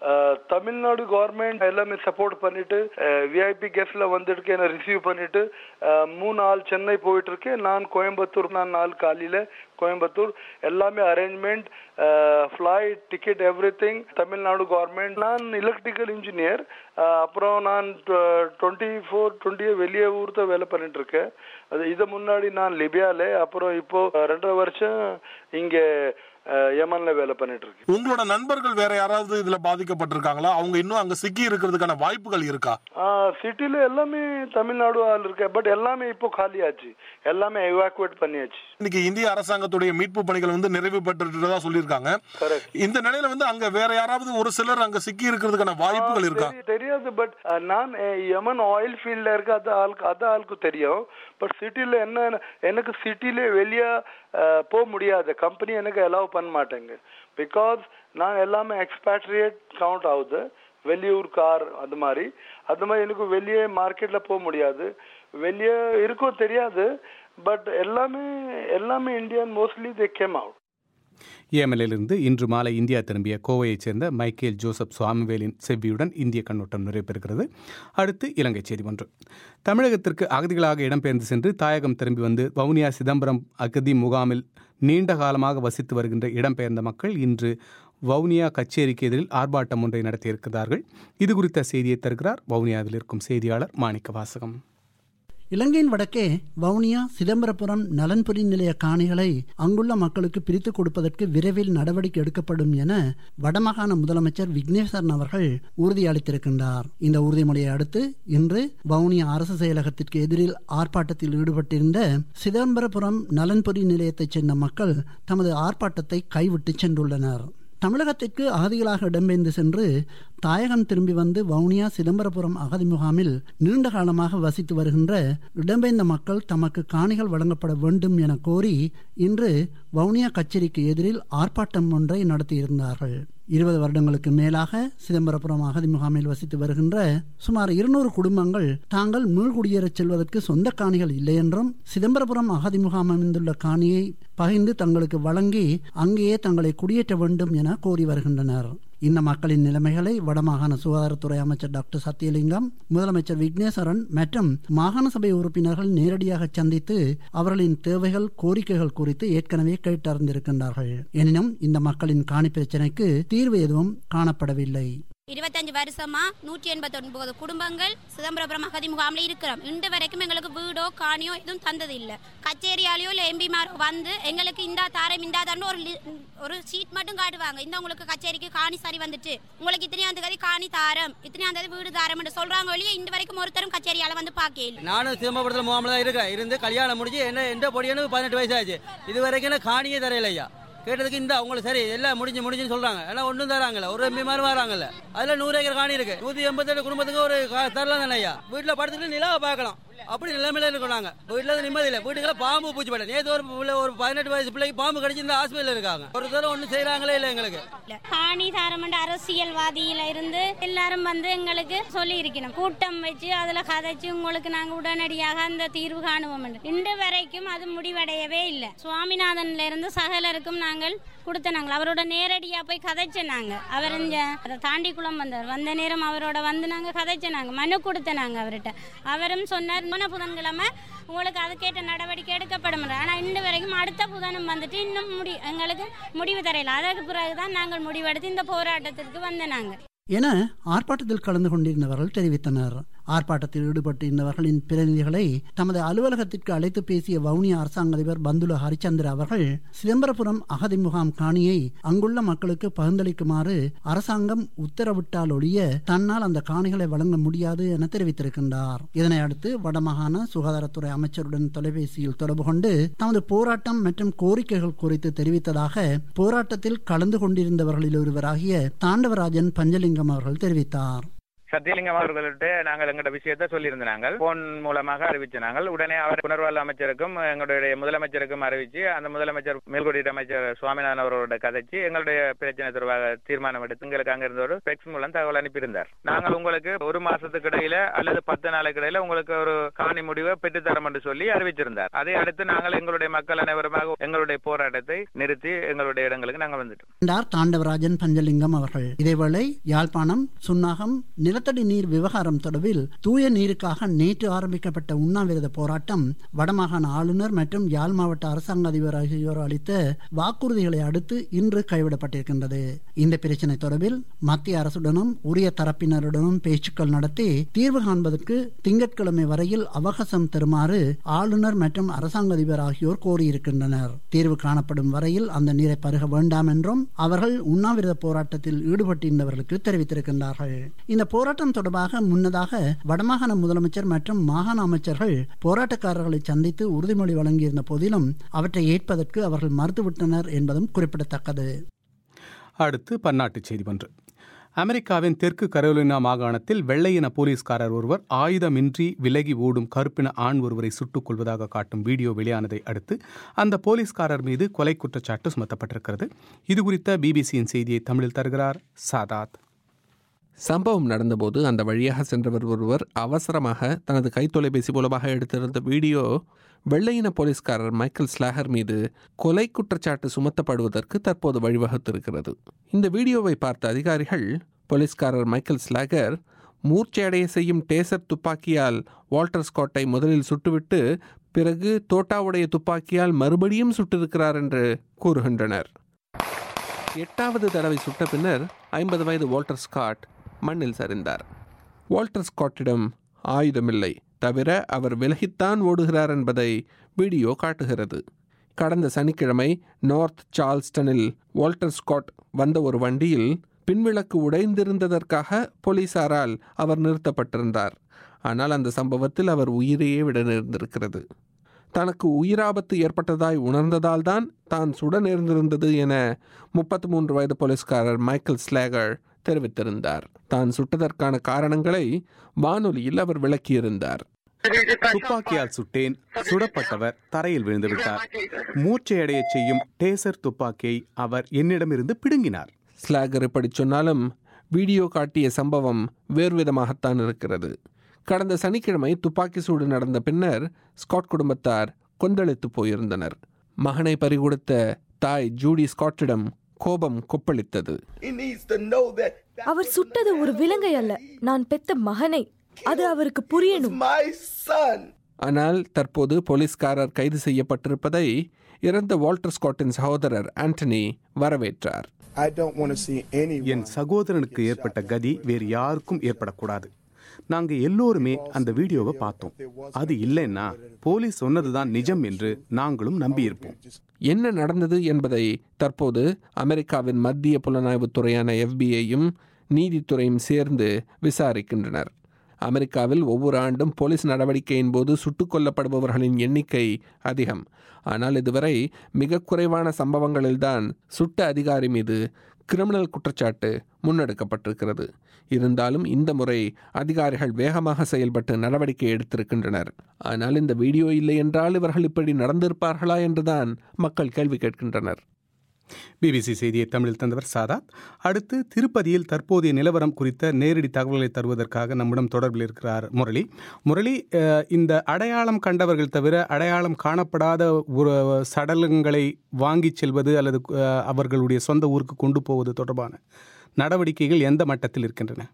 அஹ், தமிழ்நாடு கவர்மெண்ட் எல்லாமே சப்போர்ட் பண்ணிட்டு விஐபி கெஸ்ட்ல வந்துட்டு என்ன ரிசீவ் பண்ணிட்டு அஹ், மூணு நாள் சென்னை போயிட்டு இருக்கேன் நான் கோயம்புத்தூர் நான் நாள் காலையில கோயம்புத்தூர் எல்லாமே arrangement flight ticket everything Tamil Nadu government நான் எலக்ட்ரிக்கல் இன்ஜினியர் அப்புறம் நான் டுவெண்ட்டி ஃபோர் டுவெண்ட்டி வெளியே ஊர் தான் வேலை பண்ணிட்டு இருக்கேன் அது இது முன்னாடி நான் லிபியால அப்புறம் இப்போ ரெண்டரை வருஷம் இங்க அஹ், யமன்ல வேலை பண்ணிட்டு இருக்கேன் உங்களோட நண்பர்கள் வேற யாராவது இதுல பாதிக்கப்பட்டிருக்காங்களா அவங்க இன்னும் அங்க சிக்கி இருக்கிறதுக்கான வாய்ப்புகள் இருக்கா சிட்டில எல்லாமே தமிழ்நாடு ஆள் இருக்கு பட் எல்லாமே இப்போ காலியாச்சு எல்லாமே எவாக்குவேட் பண்ணியாச்சு இன்னைக்கு இந்திய அரசாங்கத்துடைய மீட்பு பணிகள் வந்து நிறைவு பெற்றுட்டதா சொல்லியிருக்காங்க இந்த நிலையில வந்து அங்க வேற யாராவது ஒரு சிலர் அங்க சிக்கி இருக்கிறதுக்கான வாய்ப்புகள் இருக்கா தெரி- தெரியாது பட் நான் அஹ், யமன் ஆயில் ஃபீல்ட்ல இருக்க அது ஆளுக்கு அது ஆளுக்கு தெரியும் பட் சிட்டில என்ன எனக்கு சிட்டில வெளியே அஹ், போக முடியாது கம்பெனி எனக்கு அலோவ் பண்ண மாட்டேங்க பிகாஸ் நான் எல்லாமே எக்ஸ்பேட்ரியேட் கவுண்ட் ஆகுது வெளியூர் கார் அது மாதிரி அது மாதிரி எனக்கு வெளியே மார்க்கெட்ல போக முடியாது வெளியே இருக்கும் தெரியாது பட் எல்லாமே எல்லாமே Indian mostly they came out ஏமலிலிருந்து இன்று மாலை இந்தியா திரும்பிய கோவையைச் சேர்ந்த மைக்கேல் ஜோசப் சுவாமிவேலின் செவ்வியுடன் இந்திய கண்ணோட்டம் நிறைவேறுகிறது அடுத்து இலங்கை செய்தி ஒன்று தமிழகத்திற்கு அகதிகளாக இடம்பெயர்ந்து சென்று தாயகம் திரும்பி வந்து வவுனியா சிதம்பரம் அகதி முகாமில் நீண்ட காலமாக வசித்து வருகின்ற இடம்பெயர்ந்த மக்கள் இன்று வவுனியா கச்சேரிக்கு எதிரில் ஆர்ப்பாட்டம் ஒன்றை நடத்தியிருக்கிறார்கள் இது குறித்த செய்தியை தருகிறார் வவுனியாவில் இருக்கும் செய்தியாளர் மாணிக்க வாசகம் இலங்கையின் வடக்கே வவுனியா சிதம்பரபுரம் நலன்புரி நிலைய காணிகளை அங்குள்ள மக்களுக்கு பிரித்து கொடுப்பதற்கு விரைவில் நடவடிக்கை எடுக்கப்படும் என வடமாகாண முதலமைச்சர் விக்னேஸ்வரன் அவர்கள் உறுதியளித்திருக்கின்றார் இந்த உறுதிமொழியை அடுத்து இன்று வவுனியா அரசு செயலகத்திற்கு எதிரில் ஆர்ப்பாட்டத்தில் ஈடுபட்டிருந்த சிதம்பரபுரம் நலன்புரி நிலையத்தைச் சேர்ந்த மக்கள் தமது ஆர்ப்பாட்டத்தை கைவிட்டு சென்றுள்ளனர் தமிழகத்திற்கு அகதிகளாக இடம்பெயர்ந்து சென்று தாயகம் திரும்பி வந்து வவுனியா சிதம்பரபுரம் அகதி முகாமில் நீண்ட காலமாக வசித்து வருகின்ற இடம்பெயர்ந்த மக்கள் தமக்கு காணிகள் வழங்கப்பட வேண்டும் என கோரி இன்று வவுனியா கச்சேரிக்கு எதிரில் ஆர்ப்பாட்டம் ஒன்றை நடத்தியிருந்தார்கள் இருபது வருடங்களுக்கு மேலாக சிதம்பரபுரம் அகதி முகாமில் வசித்து வருகின்ற சுமார் இருநூறு குடும்பங்கள் தாங்கள் மீள்குடியேறச் செல்வதற்கு சொந்த காணிகள் இல்லை என்றும் சிதம்பரபுரம் அகதி முகாம் அமைந்துள்ள காணியை பகிர்ந்து தங்களுக்கு வழங்கி அங்கேயே தங்களை குடியேற்ற வேண்டும் என கோரி வருகின்றனர் இந்த மக்களின் நிலைமைகளை வடமாகாண சுகாதாரத்துறை அமைச்சர் டாக்டர் சத்தியலிங்கம் முதலமைச்சர் விக்னேஸ்வரன் மற்றும் மாகாண சபை உறுப்பினர்கள் நேரடியாக சந்தித்து அவர்களின் தேவைகள் கோரிக்கைகள் குறித்து ஏற்கனவே கேட்டறிந்திருக்கின்றார்கள் எனினும் இந்த மக்களின் காணி பிரச்சினைக்கு தீர்வு எதுவும் காணப்படவில்லை இருபத்தஞ்சு வருஷமா நூற்றி எண்பத்தி ஒன்பது குடும்பங்கள் சிதம்பரபுரம் அகதி முகாமில் இருக்கிறோம் இன்று வரைக்கும் எங்களுக்கு வீடோ காணியோ எதுவும் தந்தது இல்லை கச்சேரியாலேயோ இல்லை எம்பிமாரோ வந்து எங்களுக்கு இந்தா தாரம் இந்தா தாரம் ஒரு லி- ஒரு சீட் மட்டும் காட்டுவாங்க இந்த உங்களுக்கு கச்சேரிக்கு காணி சரி வந்துட்டு உங்களுக்கு இத்தனையாம் தேதி காணி தாரம் இத்தனையாம் தேதி வீடு தாரம் என்று சொல்றாங்க வெளியே இன்று வரைக்கும் ஒருத்தரும் கச்சேரியால வந்து பார்க்கல நானும் சிதம்பரத்தில் முகாமில் தான் இருக்கிறேன் இருந்து கல்யாணம் முடிஞ்சு என்ன எந்த பொடியனு பதினெட்டு வயசாச்சு இது வரைக்கும் எனக்கு காணியே தரையில ஐயா கேட்டதுக்கு இந்த உங்களுக்கு சரி எல்லாம் முடிஞ்சு முடிஞ்சுன்னு சொல்றாங்க எல்லாம் ஒன்றும் தராங்கல்ல ஒரு எம்பி மாதிரி வராங்கல்ல அதுல நூறு ஏக்கர் காணி இருக்கு நூத்தி எண்பத்தெட்டு குடும்பத்துக்கு ஒரு கா- தரலாம் தானே ஐயா வீட்டுல படுத்துட்டு நிலாவை பார்க்கலாம் அப்படி நிலைமையில இருக்கோம் நாங்க வீட்டுல இருந்து நிம்மதி இல்லை வீட்டுக்குள்ள பாம்பு பூச்சி படம் நேற்று ஒரு பிள்ளை ஒரு பதினெட்டு வயசு பிள்ளைக்கு பாம்பு கடிச்சிருந்த ஹாஸ்பிட்டல் இருக்காங்க ஒரு தடவை ஒன்றும் செய்யறாங்களே இல்லை எங்களுக்கு காணி தாரமண்ட அரசியல்வாதியில இருந்து எல்லாரும் வந்து எங்களுக்கு சொல்லி இருக்கணும் கூட்டம் வச்சு அதுல கதைச்சு உங்களுக்கு நாங்க உடனடியாக அந்த தீர்வு காணுவோம் என்று. இன்று வரைக்கும் அது முடிவடையவே இல்லை சுவாமிநாதன்ல இருந்து சகலருக்கும் நாங்கள் கொடுத்த நாங்கள் அவரோட நேரடியா போய் கதைச்ச நாங்க அவர் இங்க அதை தாண்டி குளம் வந்தார் வந்த நேரம் அவரோட வந்து நாங்க கதைச்ச நாங்க மனு கொடுத்த நாங்க அவர்கிட்ட அவரும் சொன்னார் முன்ன புதன்கிழமை உங்களுக்கு அதுக்கேற்ற நடவடிக்கை எடுக்கப்படும் என்று. ஆனா இன்று வரைக்கும் அடுத்த புதனும் வந்துட்டு இன்னும் முடி எங்களுக்கு முடிவு தரையில அதற்கு பிறகுதான் நாங்கள் முடிவெடுத்து இந்த போராட்டத்திற்கு வந்த நாங்க என ஆர்ப்பாட்டத்தில் கலந்து கொண்டிருந்தவர்கள் தெரிவித்தனர் ஆர்ப்பாட்டத்தில் ஈடுபட்டு இருந்தவர்களின் பிரதிநிதிகளை தமது அலுவலகத்திற்கு அழைத்து பேசிய வவுனியா அரசாங்க அதிபர் பந்துல ஹரிச்சந்திர அவர்கள் சிதம்பரபுரம் அகதி முகாம் காணியை அங்குள்ள மக்களுக்கு பகிர்ந்தளிக்குமாறு அரசாங்கம் உத்தரவிட்டால் ஒழிய தன்னால் அந்த காணிகளை வழங்க முடியாது என தெரிவித்திருக்கின்றார் இதனை அடுத்து வடமாகாண சுகாதாரத்துறை அமைச்சருடன் தொலைபேசியில் தொடர்பு கொண்டு தமது போராட்டம் மற்றும் கோரிக்கைகள் குறித்து தெரிவித்ததாக போராட்டத்தில் கலந்து கொண்டிருந்தவர்களில் ஒருவராகிய தாண்டவராஜன் பஞ்சலிங்கம் அவர்கள் தெரிவித்தார் சத்தியலிங்கம் அவர்கள்ட்ட நாங்கள் எங்களோட விஷயத்தை சொல்லியிருந்த நாங்கள் போன் மூலமாக அறிவிச்சு நாங்கள் உடனே அவர் புனர்வாழ்வு அமைச்சருக்கும் எங்களுடைய முதலமைச்சருக்கும் அறிவிச்சு அந்த முதலமைச்சர் மேல்குடியிட்ட அமைச்சர் சுவாமிநாதன் அவர்களோட கதைச்சு எங்களுடைய பிரச்சனை தொடர்பாக தீர்மானம் எடுத்து எங்களுக்கு அங்கிருந்து ஒரு பெக்ஸ் மூலம் தகவல் அனுப்பியிருந்தார் நாங்கள் உங்களுக்கு ஒரு மாசத்துக்கு இடையில அல்லது பத்து நாளைக்கு இடையில உங்களுக்கு ஒரு காணி முடிவை பெற்றுத்தரோம் என்று சொல்லி அறிவிச்சிருந்தார் அதை அடுத்து நாங்கள் எங்களுடைய மக்கள் அனைவருமாக எங்களுடைய போராட்டத்தை நிறுத்தி எங்களுடைய இடங்களுக்கு நாங்கள் வந்துட்டோம் என்றார் தாண்டவராஜன் பஞ்சலிங்கம் அவர்கள் இதேவேளை யாழ்ப்பாணம் சுன்னாகம் நிலத்தடி நீர் விவகாரம் தொடர்பில் தூய நீருக்காக நேற்று ஆரம்பிக்கப்பட்ட உண்ணாவிரத போராட்டம் வடமாகாண ஆளுநர் மற்றும் யாழ் மாவட்ட அரசாங்க அதிபர் ஆகியோர் அளித்த வாக்குறுதிகளை அடுத்து இன்று கைவிடப்பட்டிருக்கின்றது இந்த பிரச்சினை தொடர்பில் மத்திய அரசுடனும் உரிய தரப்பினருடனும் பேச்சுக்கள் நடத்தி தீர்வு காண்பதற்கு திங்கட்கிழமை வரையில் அவகாசம் தருமாறு ஆளுநர் மற்றும் அரசாங்க அதிபர் ஆகியோர் கோரியிருக்கின்றனர் தீர்வு காணப்படும் வரையில் அந்த நீரை பருக வேண்டாம் என்றும் அவர்கள் உண்ணாவிரத போராட்டத்தில் ஈடுபட்டிருந்தவர்களுக்கு தெரிவித்திருக்கின்றார்கள் இந்த போராட்டம் தொடர்பாக முன்னதாக வடமாகாண முதலமைச்சர் மற்றும் மாகாண அமைச்சர்கள் போராட்டக்காரர்களை சந்தித்து உறுதிமொழி வழங்கியிருந்த போதிலும் அவற்றை ஏற்பதற்கு அவர்கள் மறுத்துவிட்டனர் என்பதும் குறிப்பிடத்தக்கது அடுத்து பன்னாட்டுச் செய்தி ஒன்று அமெரிக்காவின் தெற்கு கரோலினா மாகாணத்தில் வெள்ளையின போலீஸ்காரர் ஒருவர் ஆயுதமின்றி விலகி ஓடும் கருப்பின ஆண் ஒருவரை சுட்டுக் கொள்வதாக காட்டும் வீடியோ வெளியானதை அடுத்து அந்த போலீஸ்காரர் மீது கொலை குற்றச்சாட்டு சுமத்தப்பட்டிருக்கிறது இதுகுறித்த பிபிசியின் செய்தியை தமிழில் தருகிறார் சாதாத் சம்பவம் நடந்தபோது அந்த வழியாக சென்றவர் ஒருவர் அவசரமாக தனது கைத்தொலைபேசி மூலமாக எடுத்திருந்த வீடியோ வெள்ளையின போலீஸ்காரர் மைக்கேல் ஸ்லாகர் மீது கொலை குற்றச்சாட்டு சுமத்தப்படுவதற்கு தற்போது வழிவகுத்திருக்கிறது இந்த வீடியோவை பார்த்த அதிகாரிகள் போலீஸ்காரர் மைக்கேல் ஸ்லாகர் மூர்ச்சையடைய செய்யும் டேசர் துப்பாக்கியால் வால்டர் ஸ்காட்டை முதலில் சுட்டுவிட்டு பிறகு தோட்டாவுடைய துப்பாக்கியால் மறுபடியும் சுட்டிருக்கிறார் என்று கூறுகின்றனர் எட்டாவது தடவை சுட்ட பின்னர் ஐம்பது வயது வால்டர் ஸ்காட் மண்ணில் சரிந்தார் வால்டர் ஸ்காட்டிடம் ஆயுதமில்லை தவிர அவர் விலகித்தான் ஓடுகிறார் என்பதை வீடியோ காட்டுகிறது கடந்த சனிக்கிழமை நார்த் சார்ல்ஸ்டனில் வால்டர் ஸ்காட் வந்த ஒரு வண்டியில் பின்விளக்கு உடைந்திருந்ததற்காக போலீசாரால் அவர் நிறுத்தப்பட்டிருந்தார் ஆனால் அந்த சம்பவத்தில் அவர் உயிரையே விட நேர்ந்திருக்கிறது தனக்கு உயிராபத்து ஏற்பட்டதாய் உணர்ந்ததால் தான் தான் சுட நேர்ந்திருந்தது என முப்பத்தி மூன்று வயது போலீஸ்காரர் மைக்கேல் ஸ்லேகர் தெரிவித்திருந்தார் தான் சுட்டதற்கான காரணங்களை வானொலியில் அவர் விளக்கியிருந்தார் துப்பாக்கியால் சுட்டேன் சுடப்பட்டவர் தரையில் விழுந்து விட்டார் மூச்சையடைய செய்யும் டேசர் துப்பாக்கியை அவர் என்னிடமிருந்து பிடுங்கினார் ஸ்லாகர் இப்படி சொன்னாலும் வீடியோ காட்டிய சம்பவம் வேறு விதமாகத்தான் இருக்கிறது கடந்த சனிக்கிழமை துப்பாக்கி சூடு நடந்த பின்னர் ஸ்காட் குடும்பத்தார் கொந்தளித்து போயிருந்தனர் மகனை பறிகொடுத்த தாய் ஜூடி ஸ்காட்டிடம் கோபம் கொப்பளித்தது அவர் சுட்டது ஒரு விலங்கை அல்ல நான் பெத்த மகனை அது அவருக்கு புரியணும் ஆனால் தற்போது போலீஸ்காரர் கைது செய்யப்பட்டிருப்பதை இறந்த வால்டர் ஸ்காட்டின் சகோதரர் ஆண்டனி வரவேற்றார் என் சகோதரனுக்கு ஏற்பட்ட கதி வேறு யாருக்கும் ஏற்படக்கூடாது நாங்க எல்லோருமே அந்த வீடியோவை பார்த்தோம் அது இல்லைன்னா போலீஸ் சொன்னதுதான் நிஜம் என்று நாங்களும் நம்பியிருப்போம் என்ன நடந்தது என்பதை தற்போது அமெரிக்காவின் மத்திய புலனாய்வுத் துறையான எஃபிஐயும் நீதித்துறையும் சேர்ந்து விசாரிக்கின்றனர் அமெரிக்காவில் ஒவ்வொரு ஆண்டும் போலீஸ் நடவடிக்கையின் போது சுட்டுக் கொல்லப்படுபவர்களின் எண்ணிக்கை அதிகம் ஆனால் இதுவரை மிக குறைவான சம்பவங்களில்தான் சுட்ட அதிகாரி மீது கிரிமினல் குற்றச்சாட்டு முன்னெடுக்கப்பட்டிருக்கிறது இருந்தாலும் இந்த முறை அதிகாரிகள் வேகமாக செயல்பட்டு நடவடிக்கை எடுத்திருக்கின்றனர் ஆனால் இந்த வீடியோ இல்லை என்றால் இவர்கள் இப்படி நடந்திருப்பார்களா என்றுதான் மக்கள் கேள்வி கேட்கின்றனர் பிபிசி செய்தியை தமிழில் தந்தவர் சாதாத் அடுத்து திருப்பதியில் தற்போதைய நிலவரம் குறித்த நேரடி தகவல்களை தருவதற்காக நம்மிடம் தொடர்பில் இருக்கிறார் முரளி முரளி அஹ், இந்த அடையாளம் கண்டவர்கள் தவிர அடையாளம் காணப்படாத ஒரு சடலங்களை வாங்கிச் செல்வது அல்லது அஹ், அவர்களுடைய சொந்த ஊருக்கு கொண்டு போவது தொடர்பான நடவடிக்கைகள் எந்த மட்டத்தில் இருக்கின்றன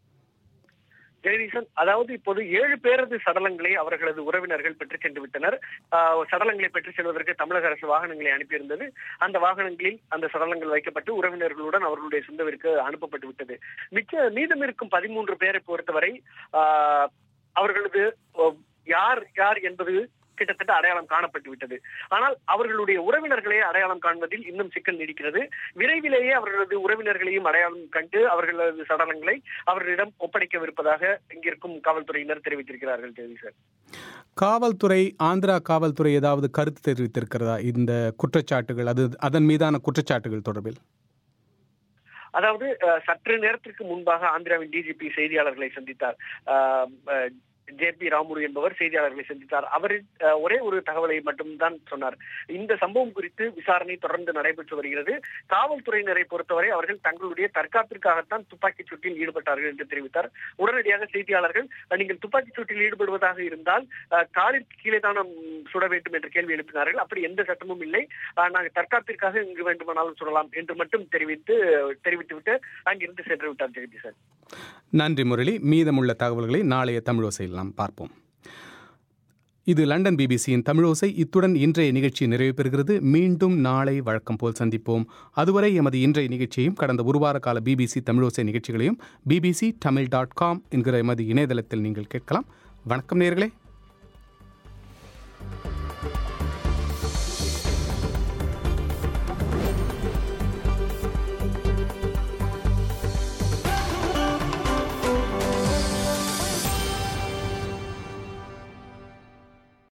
ஜெகதீசன் அதாவது இப்போது ஏழு பேரது சடலங்களை அவர்களது உறவினர்கள் பெற்று சென்று விட்டனர் ஆஹ் சடலங்களை பெற்று செல்வதற்கு தமிழக அரசு வாகனங்களை அனுப்பியிருந்தது அந்த வாகனங்களில் அந்த சடலங்கள் வைக்கப்பட்டு உறவினர்களுடன் அவர்களுடைய சொந்தவிற்கு அனுப்பப்பட்டு விட்டது மிச்ச மீதம் இருக்கும் பதிமூன்று பேரை பொறுத்தவரை ஆஹ் அவர்களது அஹ், யார் யார் என்பது கிட்டத்தட்ட அடையாளம் காணப்பட்டு விட்டது ஆனால் அவர்களுடைய உறவினர்களை அடையாளம் காண்பதில் இன்னும் சிக்கல் நீடிக்கிறது விரைவிலேயே அவர்களது உறவினர்களையும் அடையாளம் கண்டு அவர்களது சடலங்களை அவர்களிடம் ஒப்படைக்கவிருப்பதாக இங்கிருக்கும் காவல்துறையினர் தெரிவித்திருக்கிறார்கள் தேவி சார் காவல்துறை ஆந்திரா காவல்துறை ஏதாவது கருத்து தெரிவித்திருக்கிறதா இந்த குற்றச்சாட்டுகள் அது அதன் மீதான குற்றச்சாட்டுகள் தொடர்பில் அதாவது அஹ், சற்று நேரத்திற்கு முன்பாக ஆந்திராவின் டிஜிபி செய்தியாளர்களை சந்தித்தார் அஹ், அஹ், ஜே பி ராமுடு என்பவர் செய்தியாளர்களை சந்தித்தார் அவர் அஹ், ஒரே ஒரு தகவலை மட்டும்தான் சொன்னார் இந்த சம்பவம் குறித்து விசாரணை தொடர்ந்து நடைபெற்று வருகிறது காவல்துறையினரை பொறுத்தவரை அவர்கள் தங்களுடைய தற்காப்பிற்காகத்தான் துப்பாக்கிச் சூட்டில் ஈடுபட்டார்கள் என்று தெரிவித்தார் உடனடியாக செய்தியாளர்கள் அஹ், நீங்கள் துப்பாக்கிச் சூட்டில் ஈடுபடுவதாக இருந்தால் அஹ், காலிற்கு கீழே தான் நாம் சுட வேண்டும் என்று கேள்வி எழுப்பினார்கள் அப்படி எந்த சட்டமும் இல்லை அஹ், நாங்கள் தற்காப்பிற்காக இங்கு வேண்டுமானாலும் சுடலாம் என்று மட்டும் தெரிவித்து தெரிவித்துவிட்டு அங்கிருந்து சென்று விட்டார் ஜெகதீஷ் சார் நன்றி முரளி மீதமுள்ள தகவல்களை நாளைய தமிழோசையில் நாம் பார்ப்போம் இது லண்டன் பிபிசியின் தமிழோசை இத்துடன் இன்றைய நிகழ்ச்சி நிறைவு பெறுகிறது மீண்டும் நாளை வழக்கம் போல் சந்திப்போம் அதுவரை எமது இன்றைய நிகழ்ச்சியையும் கடந்த ஒரு வார கால பிபிசி தமிழோசை நிகழ்ச்சிகளையும் பிபிசி தமிழ் டாட் காம் என்கிற எமது இணையதளத்தில் நீங்கள் கேட்கலாம் வணக்கம் நேர்களே